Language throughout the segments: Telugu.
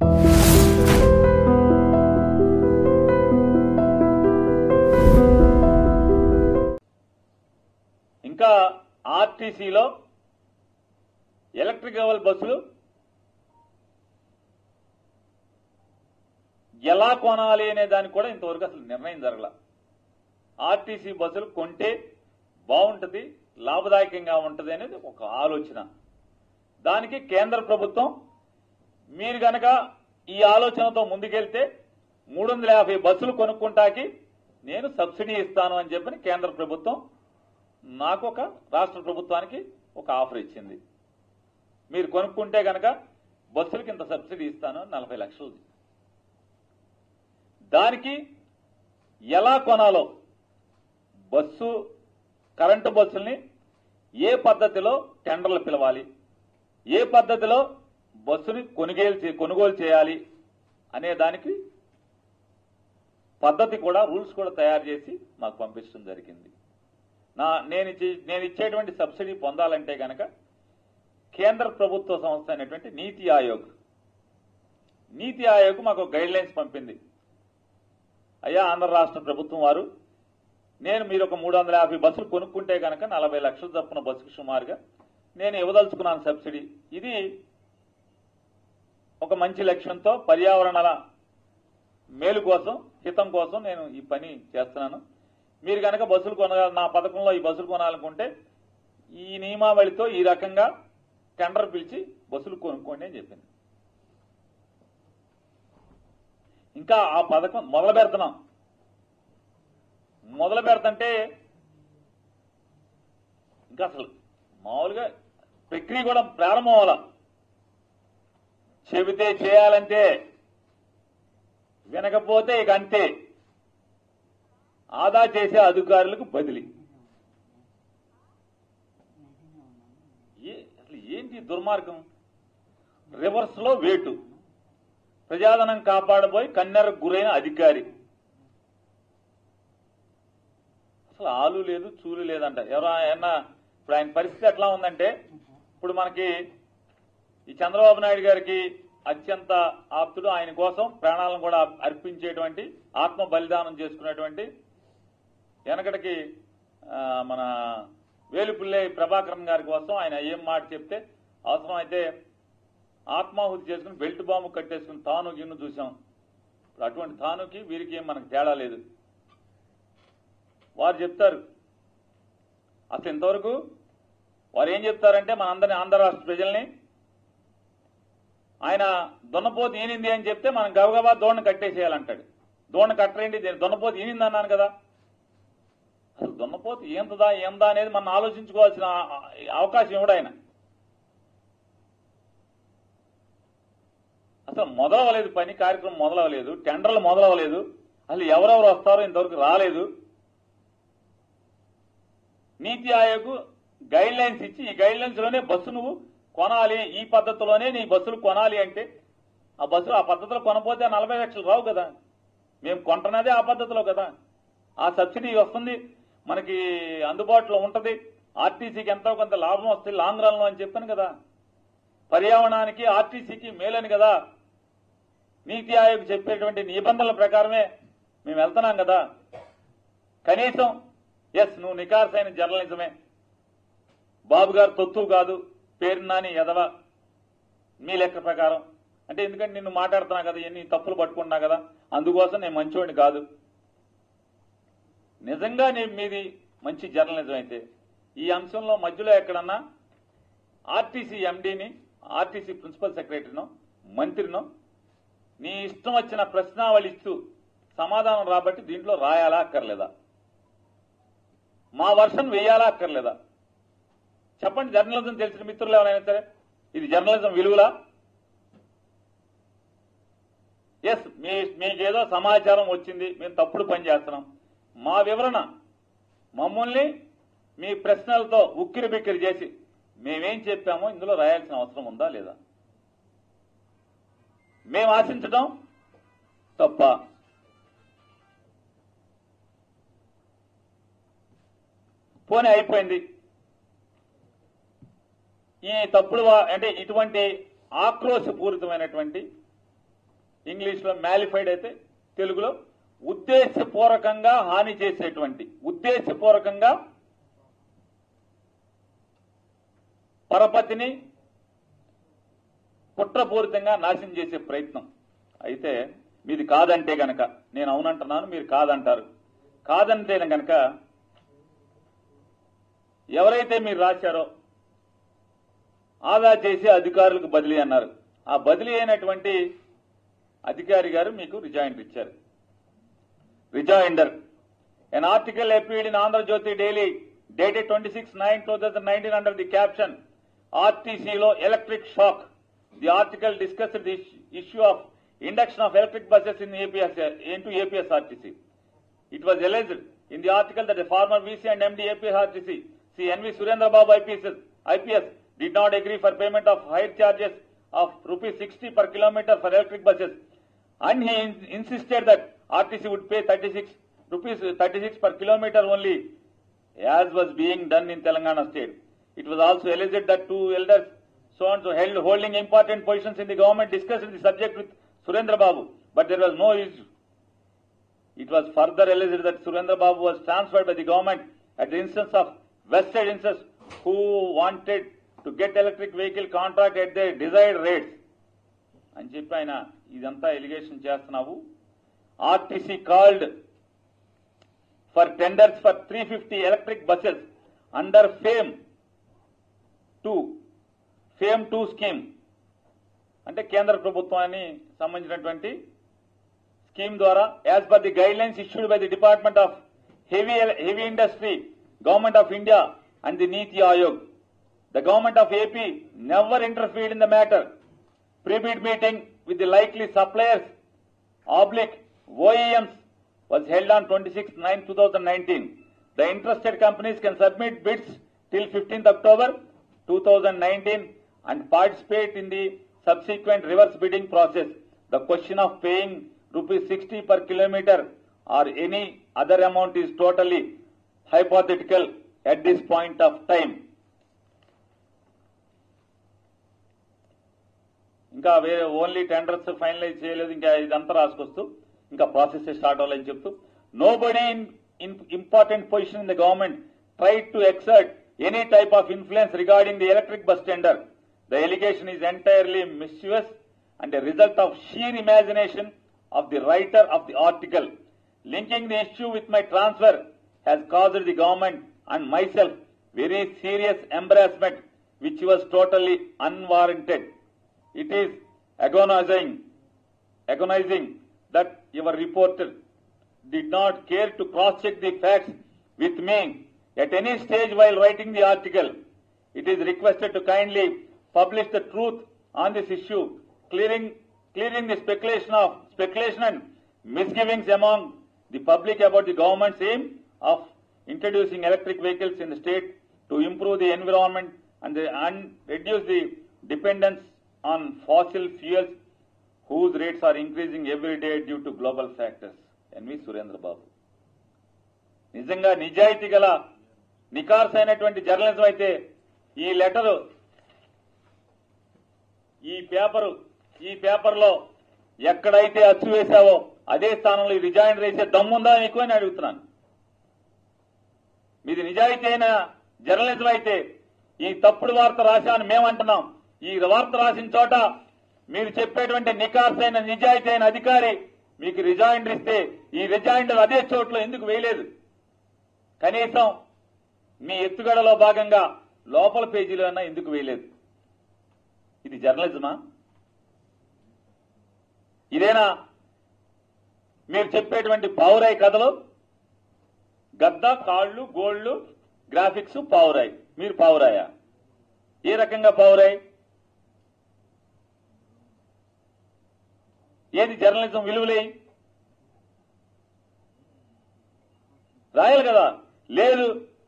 ఇంకా ఆర్టీసీలో ఎలక్ట్రికల్ బస్సులు ఎలా కొనాలి అనే దానికి కూడా ఇంతవరకు అసలు నిర్ణయం జరగల ఆర్టీసీ బస్సులు కొంటే బాగుంటుంది లాభదాయకంగా ఉంటుంది అనేది ఒక ఆలోచన దానికి కేంద్ర ప్రభుత్వం మీరు గనక ఈ ఆలోచనతో ముందుకెళ్తే మూడు వందల యాభై బస్సులు కొనుక్కుంటాకి నేను సబ్సిడీ ఇస్తాను అని చెప్పని కేంద్ర ప్రభుత్వం నాకు ఒక రాష్ట్ర ప్రభుత్వానికి ఒక ఆఫర్ ఇచ్చింది మీరు కొనుక్కుంటే గనక బస్సులకి ఇంత సబ్సిడీ ఇస్తాను నలభై లక్షలు దానికి ఎలా కొనాలో బస్సు కరెంటు బస్సుల్ని ఏ పద్ధతిలో టెండర్లు పిలవాలి ఏ పద్ధతిలో బస్సుని కొనుగోలు చే- కొనుగోలు చేయాలి అనే దానికి పద్ధతి కూడా రూల్స్ కూడా తయారు చేసి మాకు పంపించడం జరిగింది నా నేను ఇచ్చే- నేను ఇచ్చేటువంటి సబ్సిడీ పొందాలంటే గనక కేంద్ర ప్రభుత్వ సంస్థ అయినటువంటి నీతి ఆయోగ్ నీతి ఆయోగ్ మాకు గైడ్ లైన్స్ పంపింది అయ్యా ఆంధ్ర రాష్ట్ర ప్రభుత్వం వారు నేను మీరు ఒక మూడు వందల యాభై బస్సులు కొనుక్కుంటే కనుక నలభై లక్షల చొప్పున బస్సుకు సుమారుగా నేను ఇవ్వదలుచుకున్నాను సబ్సిడీ ఇది ఒక మంచి లక్ష్యంతో పర్యావరణాల మేలు కోసం హితం కోసం నేను ఈ పని చేస్తున్నాను మీరు కనుక బస్సులు కొనగల నా పథకంలో ఈ బస్సులు కొనాలనుకుంటే ఈ నియమావళితో ఈ రకంగా టెండర్ పిలిచి బస్సులు కొనుక్కోండి అని చెప్పింది ఇంకా ఆ పథకం మొదలు పెడుతున్నాం మొదలు పెడతంటే ఇంకా అసలు మామూలుగా ప్రక్రియ కూడా ప్రారంభం అవ్వాల చెబితే చేయాలంటే వినకపోతే ఇక అంతే ఆదా చేసే అధికారులకు బదిలీ ఏ అసలు ఏంటి ఈ దుర్మార్గం రివర్స్ లో వేటు ప్రజాధనం కాపాడబోయి కన్నెరకు గురైన అధికారి అసలు ఆలు లేదు చూలు లేదంట ఎవరో ఆయన ఇప్పుడు ఆయన పరిస్థితి ఎట్లా ఉందంటే ఇప్పుడు మనకి ఈ చంద్రబాబు నాయుడు గారికి అత్యంత ఆప్తుడు ఆయన కోసం ప్రాణాలను కూడా అర్పించేటువంటి ఆత్మ బలిదానం చేసుకునేటువంటి వెనకటికి ఆ, మన వేలుపుల్లే ప్రభాకరన్ గారి కోసం ఆయన ఏం మాట చెప్తే అవసరమైతే ఆత్మాహుతి చేసుకుని బెల్ట్ బాంబు కట్టేసుకుని తాను గిన్ను చూసాం ఇప్పుడు అటువంటి తానుకి వీరికి ఏం మనకు తేడా లేదు వారు చెప్తారు అసలు ఇంతవరకు వారు ఏం చెప్తారంటే మన అందరిని ఆంధ్ర రాష్ట్ర ప్రజల్ని ఆయన దున్నపోతు ఈనింది అని చెప్తే మనం గబగబా దోణ కట్టేసేయాలంటాడు దోణ కట్టరేంటి దీని దున్నపోతు ఈనింది అన్నాను కదా అసలు దున్నపోతు ఏంతదా ఏందా అనేది మనం ఆలోచించుకోవాల్సిన ఆ- ఆ- అవకాశం ఇవ్వడు ఆయన అసలు మొదలవలేదు పని కార్యక్రమం మొదలవలేదు టెండర్లు మొదలవలేదు అసలు ఎవరెవరు వస్తారో ఇంతవరకు రాలేదు నీతి ఆయోగ్ గైడ్ లైన్స్ ఇచ్చి ఈ గైడ్ లైన్స్ లోనే బస్సు నువ్వు కొనాలి ఈ పద్ధతిలోనే నీ బస్సులు కొనాలి అంటే ఆ బస్సులు ఆ పద్ధతిలో కొనపోతే ఆ నలభై లక్షలు రావు కదా మేము కొంటున్నదే ఆ పద్ధతిలో కదా ఆ సబ్సిడీ వస్తుంది మనకి అందుబాటులో ఉంటది ఆర్టీసీకి ఎంతో కొంత లాభం వస్తుంది లాంగ్ రన్ లో అని చెప్పాను కదా పర్యావరణానికి ఆర్టీసీకి మేలని కదా నీతి ఆయోగ్ చెప్పేటువంటి నిబంధనల ప్రకారమే మేము వెళ్తున్నాం కదా కనీసం ఎస్ నువ్వు నికార్సైన జర్నలిజమే బాబు గారు తొత్తు కాదు పేరు నాని ఎదవ మీ లెక్క ప్రకారం అంటే ఎందుకంటే నిన్ను మాట్లాడుతున్నా కదా ఎన్ని తప్పులు పట్టుకున్నా కదా అందుకోసం నేను మంచివాడిని కాదు నిజంగా నేను మీది మంచి జర్నలిజం అయితే ఈ అంశంలో మధ్యలో ఎక్కడన్నా ఆర్టీసీ ఎండీని ఆర్టీసీ ప్రిన్సిపల్ సెక్రటరీనో మంత్రినో నీ ఇష్టం వచ్చిన ప్రశ్నావళి ఇస్తూ సమాధానం రాబట్టి దీంట్లో రాయాలా అక్కర్లేదా మా వర్షన్ వేయాలా అక్కర్లేదా చెప్పండి జర్నలిజం తెలిసిన మిత్రులు ఎవరైనా సరే ఇది జర్నలిజం విలువలా ఎస్ మీ మీకేదో సమాచారం వచ్చింది మేము తప్పుడు పని చేస్తున్నాం మా వివరణ మమ్మల్ని మీ ప్రశ్నలతో ఉక్కిరి బిక్కిరి చేసి మేమేం చెప్పామో ఇందులో రాయాల్సిన అవసరం ఉందా లేదా మేము ఆశించడం తప్ప పోనీ అయిపోయింది ఈ తప్పుడు వా- అంటే ఇటువంటి ఆక్రోశపూరితమైనటువంటి ఇంగ్లీష్లో మ్యాలిఫైడ్ అయితే తెలుగులో ఉద్దేశపూర్వకంగా హాని చేసేటువంటి ఉద్దేశపూర్వకంగా పరపతిని కుట్రపూరితంగా నాశనం చేసే ప్రయత్నం అయితే మీది కాదంటే గనక నేను అవునంటున్నాను మీరు కాదంటారు కాదంటే గనక ఎవరైతే మీరు రాశారో ఆదా చేసి అధికారులకు బదిలీ అన్నారు ఆ బదిలీ అయినటువంటి అధికారి గారు మీకు రిజాయిండర్ ఇచ్చారు rejoinder an article appeared in Andhra Jyoti Daily dated 26 9 2019 under the caption RTC లో electric shock. The article discussed the is- issue of induction of electric buses in APS, into APSRTC. It was alleged in the article that the former VC and MD APSRTC, C. N. V. Surendra Babu IPS, IPS did not agree for payment of higher charges of rupees 60 per kilometer for electric buses and he in- insisted that RTC would pay 36 rupees 36 per kilometer only as was being done in Telangana state. It was also alleged that two elders so and so held holding important positions in the government discussed the subject with Surendra Babu, but there was no issue. It was further alleged that Surendra Babu was transferred by the government at the instance of vested interests who wanted to get electric vehicle contract at their desired rates. అని చెప్పి ఆయన ఇదంతా ఎలిగేషన్ చేస్తున్నావు RTC called for tenders for three fifty electric buses under FAME two FAME two scheme అంటే కేంద్ర ప్రభుత్వాన్ని సంబంధించినటువంటి స్కీమ్ ద్వారా as per the guidelines issued by the department of heavy heavy industry government of India and the Niti Aayog the government of AP never interfered in the matter pre-bid meeting with the likely suppliers oblique OEMs was held on 26-9-2019. The interested companies can submit bids till 15th October 2019 and participate in the subsequent reverse bidding process. The question of paying rupees 60 per kilometer or any other amount is totally hypothetical at this point of time. ఇంకా వేరే ఓన్లీ టెండర్స్ ఫైనలైజ్ చేయలేదు ఇంకా ఇదంతా రాసుకొస్తూ ఇంకా ప్రాసెస్ స్టార్ట్ అవ్వాలని చెప్తూ nobody in in important position in the government try to exert any type of influence regarding the electric bus tender the allegation is entirely misuse and a result of sheer imagination of the writer of the article linking the issue with my transfer has caused the government and myself very serious embarrassment which was totally unwarranted. It is agonizing, agonizing that your reporter did not care to cross-check the facts with me at any stage while writing the article. It is requested to kindly publish the truth on this issue, clearing clearing the speculation of speculation and misgivings among the public about the government's aim of introducing electric vehicles in the state to improve the environment and, the, and reduce the dependence on fossil fuels whose rates are increasing every day due to global factors. NV Surendra Babu నిజంగా నిజాయితీ గల నికార్స్ అయినటువంటి జర్నలిజం అయితే ఈ లెటరు ఈ పేపరు ఈ పేపర్లో ఎక్కడైతే అచ్చు వేశావో అదే స్థానంలో ఈ రిజైన్ వేసే దమ్ముందా నీకు అని అడుగుతున్నాను మీది నిజాయితీ అయిన జర్నలిజం అయితే ఈ తప్పుడు వార్త రాశామని మేమంటున్నాం ఈ వార్త రాసిన చోట మీరు చెప్పేటువంటి నికార్స్ అయిన నిజాయితీ అయిన అధికారి మీకు రిజాయిండర్ ఇస్తే ఈ రిజాయిండర్ అదే చోట్ల ఎందుకు వేయలేదు కనీసం మీ ఎత్తుగడలో భాగంగా లోపల పేజీలో అయినా ఎందుకు వేయలేదు ఇది జర్నలిజమా ఇదేనా మీరు చెప్పేటువంటి పావురాయి కథలు గద్ద కాళ్ళు గోళ్లు గ్రాఫిక్స్ పావురాయి మీరు పావురాయా ఏ రకంగా పావురాయి ఏది జర్నలిజం విలువలే రాయాలి కదా లేదు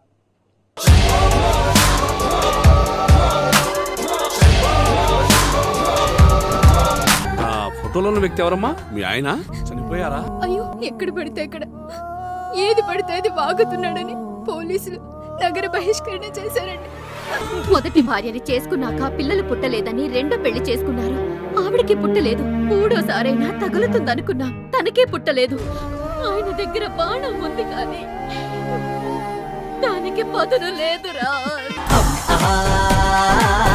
ఆ ఫోటోలో ఉన్న వ్యక్తి ఎవరమ్మా మీ ఆయన చనిపోయారా అయ్యో ఎక్కడ పడితే అక్కడ ఏది పడితే అది వాగుతున్నాడని పోలీసులు నగర బహిష్కరణ చేశారండి మొదటి భార్యని చేసుకున్నాక పిల్లలు పుట్టలేదని రెండో పెళ్లి చేసుకున్నారు ఆవిడకి పుట్టలేదు మూడోసారైనా తగులుతుందనుకున్నా తనకే పుట్టలేదు ఆయన దగ్గర బాణం ఉంది కానీ దానికి పదును లేదురా ఆ